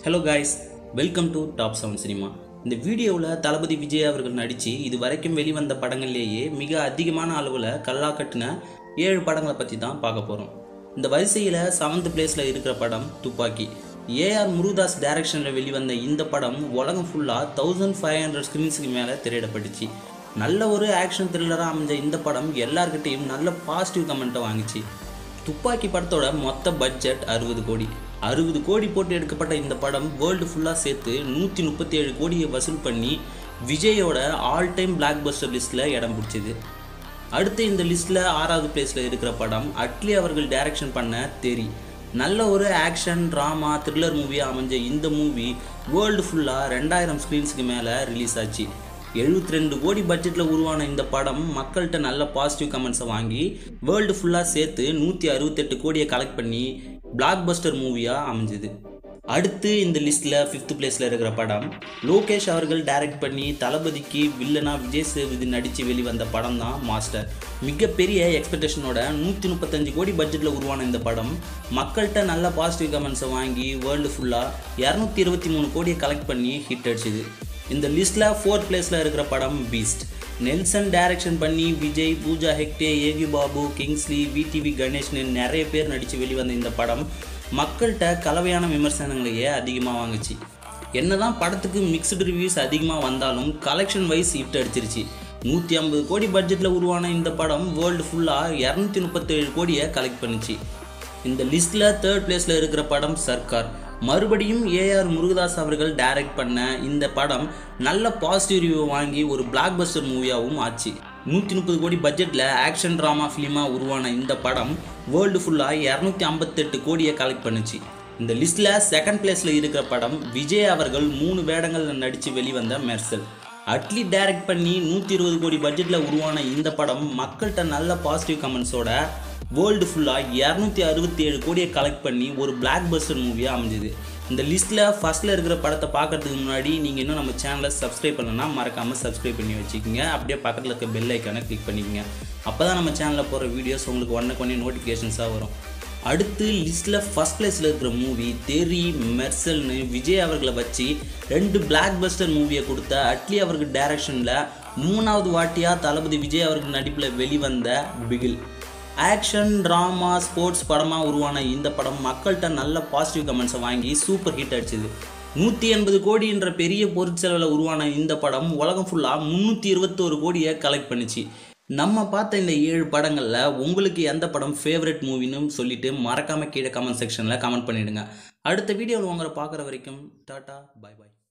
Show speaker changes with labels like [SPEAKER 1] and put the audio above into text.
[SPEAKER 1] hello guys welcome to top seven cinema இந்த வீடியோவில் தளபதி விஜய் அவர்கள் நடித்து இது வரைக்கும் வெளிவந்த படங்கள்லேயே மிக அதிகமான அளவில் கல்லா கட்டின ஏழு படங்களை பற்றி தான் பார்க்க போகிறோம் இந்த வரிசையில் செவன்த் பிளேஸில் இருக்கிற படம் துப்பாக்கி ஏஆர் முருதாஸ் டைரக்ஷனில் வெளிவந்த இந்த படம் உலகம் ஃபுல்லாக தௌசண்ட் ஃபைவ் ஹண்ட்ரட் ஸ்க்ரீன்ஸுக்கு மேலே திரையிடப்பட்டுச்சு நல்ல ஒரு ஆக்ஷன் த்ரில்லராக அமைஞ்ச இந்த படம் எல்லார்கிட்டையும் நல்ல பாசிட்டிவ் கமெண்ட்டை வாங்கிச்சு துப்பாக்கி படத்தோட மொத்த பட்ஜெட் அறுபது கோடி அறுபது கோடி போட்டு எடுக்கப்பட்ட இந்த படம் வேர்ல்டு ஃபுல்லாக சேர்த்து நூற்றி முப்பத்தி ஏழு கோடியை வசூல் பண்ணி விஜயோட ஆல் டைம் பிளாக் பஸ்டர் லிஸ்ட்டில் இடம் பிடிச்சிது அடுத்து இந்த லிஸ்ட்டில் ஆறாவது பிளேஸில் இருக்கிற படம் அட்லி அவர்கள் டைரக்ஷன் பண்ண தெரி நல்ல ஒரு ஆக்ஷன் ட்ராமா த்ரில்லர் மூவியாக அமைஞ்ச இந்த மூவி வேர்ல்டு ஃபுல்லாக ரெண்டாயிரம் ஸ்க்ரீன்ஸுக்கு மேலே ரிலீஸ் ஆச்சு எழுபத்தி ரெண்டு கோடி பட்ஜெட்டில் உருவான இந்த படம் மக்கள்கிட்ட நல்ல பாசிட்டிவ் கமெண்ட்ஸை வாங்கி வேர்ல்டு ஃபுல்லாக சேர்த்து நூற்றி அறுபத்தெட்டு கோடியை கலெக்ட் பண்ணி பிளாக் பஸ்டர் மூவியாக அமைஞ்சுது அடுத்து இந்த லிஸ்ட்டில் ஃபிஃப்த் பிளேஸில் இருக்கிற படம் லோகேஷ் அவர்கள் டைரக்ட் பண்ணி தளபதிக்கு வில்லனா விஜய் சேதுபதி நடித்து வெளிவந்த படம் தான் மாஸ்டர் மிகப்பெரிய எக்ஸ்பெக்டேஷனோட நூற்றி முப்பத்தஞ்சு கோடி பட்ஜெட்டில் உருவான இந்த படம் மக்கள்கிட்ட நல்ல பாசிட்டிவ் கமெண்ட்ஸை வாங்கி வேர்ல்டு ஃபுல்லாக இரநூத்தி இருபத்தி மூணு கோடியை கலெக்ட் பண்ணி ஹிட் அடிச்சுது இந்த லிஸ்ட்டில் ஃபோர்த் பிளேஸில் இருக்கிற படம் பீஸ்ட் நெல்சன் டைரக்ஷன் பண்ணி விஜய் பூஜா ஹெக்டே ஏவி பாபு கிங்ஸ்லி விடிவி கணேஷ்னு நிறைய பேர் நடித்து வெளிவந்த இந்த படம் மக்கள்கிட்ட கலவையான விமர்சனங்களையே அதிகமாக வாங்குச்சு என்னதான் படத்துக்கு மிக்சடு ரிவ்யூஸ் அதிகமாக வந்தாலும் கலெக்ஷன் வைஸ் ஹிட் அடிச்சிருச்சு நூற்றி ஐம்பது கோடி பட்ஜெட்டில் உருவான இந்த படம் வேர்ல்டு ஃபுல்லாக இரநூத்தி முப்பத்தேழு கோடியை கலெக்ட் பண்ணுச்சு இந்த லிஸ்ட்டில் தேர்ட் பிளேஸில் இருக்கிற படம் சர்க்கார் மறுபடியும் ஏஆர் முருகதாஸ் அவர்கள் டைரக்ட் பண்ண இந்த படம் நல்ல பாசிட்டிவ் ரிவ்யூ வாங்கி ஒரு பிளாக் பஸ்டர் மூவியாகவும் ஆச்சு நூற்றி முப்பது கோடி பட்ஜெட்டில் ஆக்ஷன் ட்ராமா ஃபிலிமாக உருவான இந்த படம் வேர்ல்டு ஃபுல்லாக இரநூத்தி ஐம்பத்தெட்டு கோடியை கலெக்ட் பண்ணுச்சு இந்த லிஸ்ட்டில் செகண்ட் பிளேஸில் இருக்கிற படம் விஜய் அவர்கள் மூணு வேடங்களில் நடித்து வெளிவந்த மெர்சல் அட்லி டைரக்ட் பண்ணி நூற்றி இருபது கோடி பட்ஜெட்டில் உருவான இந்த படம் மக்கள்கிட்ட நல்ல பாசிட்டிவ் கமெண்ட்ஸோட வேர்ல்டு ஃபுல்லாக இரநூத்தி அறுபத்தி ஏழு கோடியை கலெக்ட் பண்ணி ஒரு பிளாக் பஸ்டர் மூவியாக அமைஞ்சுது இந்த லிஸ்ட்டில் ஃபஸ்ட்டில் இருக்கிற படத்தை பார்க்கறதுக்கு முன்னாடி நீங்கள் இன்னும் நம்ம சேனலை சப்ஸ்கிரைப் பண்ணலன்னா மறக்காமல் சப்ஸ்கிரைப் பண்ணி வச்சுக்கோங்க அப்படியே பக்கத்தில் இருக்க பெல் ஐக்கானை கிளிக் பண்ணிக்கோங்க அப்போ தான் நம்ம சேனலில் போகிற வீடியோஸ் உங்களுக்கு ஒன்றுக்கு ஒன்றே நோட்டிஃபிகேஷன்ஸாக வரும் அடுத்து லிஸ்ட்டில் ஃபஸ்ட் பிளேஸில் இருக்கிற மூவி தெரி மெர்சல்னு விஜய் அவர்களை வச்சு ரெண்டு பிளாக் பஸ்டர் மூவியை கொடுத்த அட்லி அவர்கள் டைரக்ஷனில் மூணாவது வாட்டியாக தளபதி விஜய் அவர்கள் நடிப்பில் வெளிவந்த பிகில் ஆக்ஷன் ட்ராமா ஸ்போர்ட்ஸ் படமாக உருவான இந்த படம் மக்கள்கிட்ட நல்ல பாசிட்டிவ் கமெண்ட்ஸை வாங்கி சூப்பர் ஹிட் அடிச்சுது நூற்றி எண்பது கோடி என்ற பெரிய பொருட்செலவில் உருவான இந்த படம் உலகம் ஃபுல்லாக முந்நூற்றி இருபத்தோரு கோடியை கலெக்ட் பண்ணுச்சு நம்ம பார்த்த இந்த ஏழு படங்களில் உங்களுக்கு எந்த படம் ஃபேவரட் மூவின்னு சொல்லிட்டு மறக்காமல் கீழே கமெண்ட் செக்ஷனில் கமெண்ட் பண்ணிவிடுங்க அடுத்த வீடியோவில் உங்களை பார்க்குற வரைக்கும் டாட்டா பை பாய்